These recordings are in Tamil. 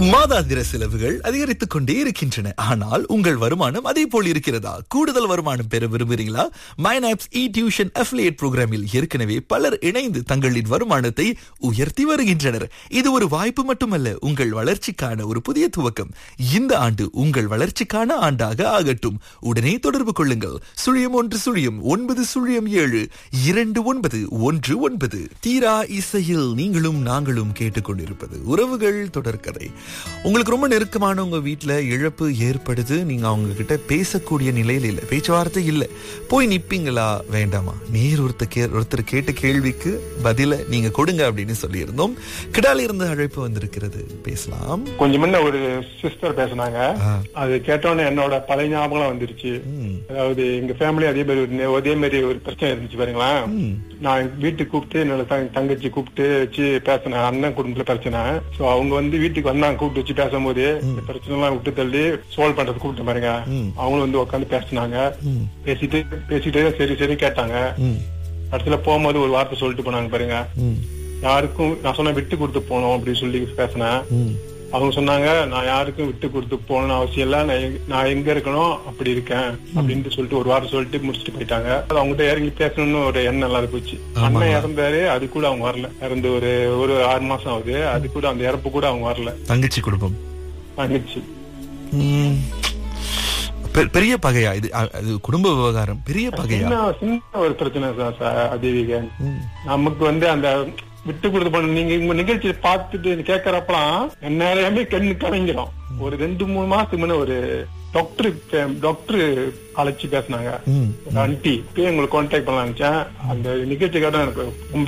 மாதாந்திர செலவுகள் அதிகரித்துக் கொண்டே இருக்கின்றன ஆனால் உங்கள் வருமானம் அதே போல் இருக்கிறதா கூடுதல் வருமானம் பெற விரும்புகிறீங்களா மைனாப்ஸ் இ டியூஷன் அஃபிலியேட் புரோகிராமில் ஏற்கனவே பலர் இணைந்து தங்களின் வருமானத்தை உயர்த்தி வருகின்றனர் இது ஒரு வாய்ப்பு மட்டுமல்ல உங்கள் வளர்ச்சிக்கான ஒரு புதிய துவக்கம் இந்த ஆண்டு உங்கள் வளர்ச்சிக்கான ஆண்டாக ஆகட்டும் உடனே தொடர்பு கொள்ளுங்கள் சுழியம் ஒன்று சுழியம் ஒன்பது சுழியம் ஏழு இரண்டு ஒன்பது ஒன்று ஒன்பது தீரா இசையில் நீங்களும் நாங்களும் கேட்டுக்கொண்டிருப்பது உறவுகள் தொடர்கதை உங்களுக்கு ரொம்ப நெருக்கமான உங்க வீட்ல இழப்பு ஏற்படுது நீங்க அவங்க கிட்ட பேசக்கூடிய நிலையில இல்ல பேச்சுவார்த்தை இல்ல போய் நிப்பீங்களா வேண்டாமா நேர் ஒருத்தர் கே ஒருத்தர் கேட்ட கேள்விக்கு பதில நீங்க கொடுங்க அப்படின்னு சொல்லியிருந்தோம் கிடால இருந்து அழைப்பு வந்திருக்கிறது பேசலாம் கொஞ்சம் முன்ன ஒரு சிஸ்டர் பேசுனாங்க ஆ. அது கேட்டோன்னே என்னோட பழைய ஞாபகம் வந்துருச்சு ம். அதாவது எங்க ஃபேமிலி அதே மாதிரி ஒரு நே- அதே மாதிரி ஒரு பிரச்சனை இருந்துச்சு பாருங்களேன் ம். நான் எங்க வீட்டுக்கு கூப்பிட்டு என்னோட தங்க- தங்கச்சி கூப்பிட்டு வச்சு பேசினேன் அண்ணன் குடும்பத்துல பிரச்சனை சோ அவங்க வந்து வீட்டுக்கு வந்தாங்க கூப்பிட்டு வச்சு பேசும்போது இந்த பிரச்சனை எல்லாம் விட்டு தள்ளி சால்வ் பண்றது கூப்பிட்டு பாருங்க ம். அவங்களும் வந்து உட்காந்து பேசினாங்க ம். பேசிட்டு பேசிட்டு சரி சரி கேட்டாங்க ம். கடைசியில போகும்போது ஒரு வார்த்தை சொல்லிட்டு போனாங்க பாருங்க ம். யாருக்கும் நான் சொன்ன விட்டு கொடுத்து போனோம் அப்படின்னு சொல்லி பேசினேன் ம். அவங்க சொன்னாங்க நான் யாருக்கும் விட்டு கொடுத்து போகணும்னு அவசியம் இல்ல நான் எங்க- நான் எங்க இருக்கணும் அப்படி இருக்கேன் அப்படின்ட்டு சொல்லிட்டு ஒரு வாரம் சொல்லிட்டு முடிச்சுட்டு போயிட்டாங்க அது அவங்ககிட்ட இறங்கி பேசணும்னு ஒரு எண்ணம் இல்லாத போச்சு அண்ணன் இறந்தாரு அது கூட அவங்க வரல இறந்து ஒரு ஒரு ஆறு மாசம் ஆகுது அது கூட அந்த இறப்பு கூட அவங்க வரல தங்கச்சி குடும்பம் தங்கச்சி ம். பெ- பெரிய பகையா இது அ- அது குடும்ப விவகாரம் பெரிய பகையா சின்ன சின்ன ஒரு பிரச்சனை சார் சார் அதேவிகன் ம். நமக்கு வந்து அந்த விட்டு கொடுத்து போன நீங்க உங்க நிகழ்ச்சியை பார்த்துட்டு கேட்கறப்பலாம் என்னாலுமே கண்ணு கலங்கிடும் ஒரு ரெண்டு மூணு மாசத்துக்கு முன்ன ஒரு டாக்டர் டாக்டர் அழைச்சு பேசினாங்க ம். ஒரு ஆண்டி இப்பயே உங்களுக்கு கான்டாக்ட் பண்ணலாம் நினைச்சேன் அந்த நிகழ்ச்சி கேட்ட எனக்கு ரொம்ப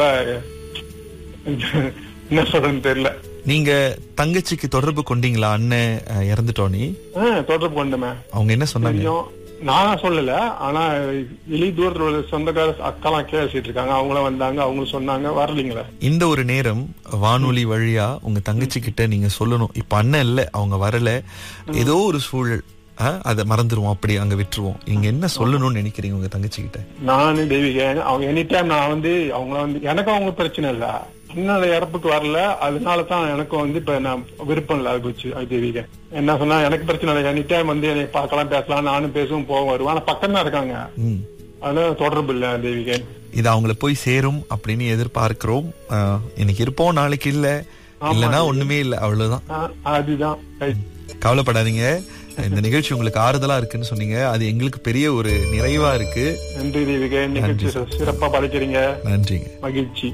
என்ன சொல்றதுன்னு தெரியல நீங்க தங்கச்சிக்கு தொடர்பு கொண்டீங்களா அண்ணன் அஹ், இறந்துட்டோனே ஆ, தொடர்பு கொண்டமே அவங்க என்ன சொன்னாங்க கொஞ்சம் நான் சொல்லல ஆனா வெளி தூரத்துல உள்ள சொந்தக்கார அக்காலாம் கேசிட்டு இருக்காங்க அவங்களும் வந்தாங்க அவங்களும் சொன்னாங்க வரலீங்களே இந்த ஒரு நேரம் வானொலி வழியா உங்க தங்கச்சி கிட்ட நீங்க சொல்லணும் இப்ப அண்ணன் இல்ல அவங்க வரல ஏதோ ஒரு சூழல் அஹ், அதை மறந்துருவோம் அப்படி அங்க விட்டுருவோம் நீங்க என்ன சொல்லணும்னு நினைக்கிறீங்க உங்க தங்கச்சி கிட்ட நானு தெய்வீக அவங்க எனி டைம் நான் வந்து அவங்கள வந்து எனக்கும் அவங்க பிரச்சனை இல்ல அண்ணனோட இறப்புக்கு வரல அதனால தான் எனக்கும் வந்து இப்ப நான் விருப்பம் இல்ல அது போச்சு அது தெய்வீக என்ன சொன்னா எனக்கு பிரச்சனை இல்லை எனி டைம் வந்து என்னை பார்க்கலாம் பேசலாம் நானும் பேசுவோம் போவோம் வருவேன் ஆனா பக்கம் தான் இருக்காங்க ம். அதனால தொடர்பு இல்ல தெய்வீக இது அவங்கள போய் சேரும் அப்படின்னு எதிர்பார்க்கிறோம் அஹ், இன்னைக்கு இருப்போம் நாளைக்கு இல்ல இல்லனா ஒண்ணுமே இல்ல அவ்வளவுதான் ஆ, அதுதான் Right. கவலைப்படாதீங்க இந்த நிகழ்ச்சி உங்களுக்கு ஆறுதலா இருக்குன்னு சொன்னீங்க அது எங்களுக்கு பெரிய ஒரு நிறைவா இருக்கு நன்றி தெய்வீக நிகழ்ச்சி சிறப்பா படைக்கிறீங்க நன்றிங்க மகிழ்ச்சி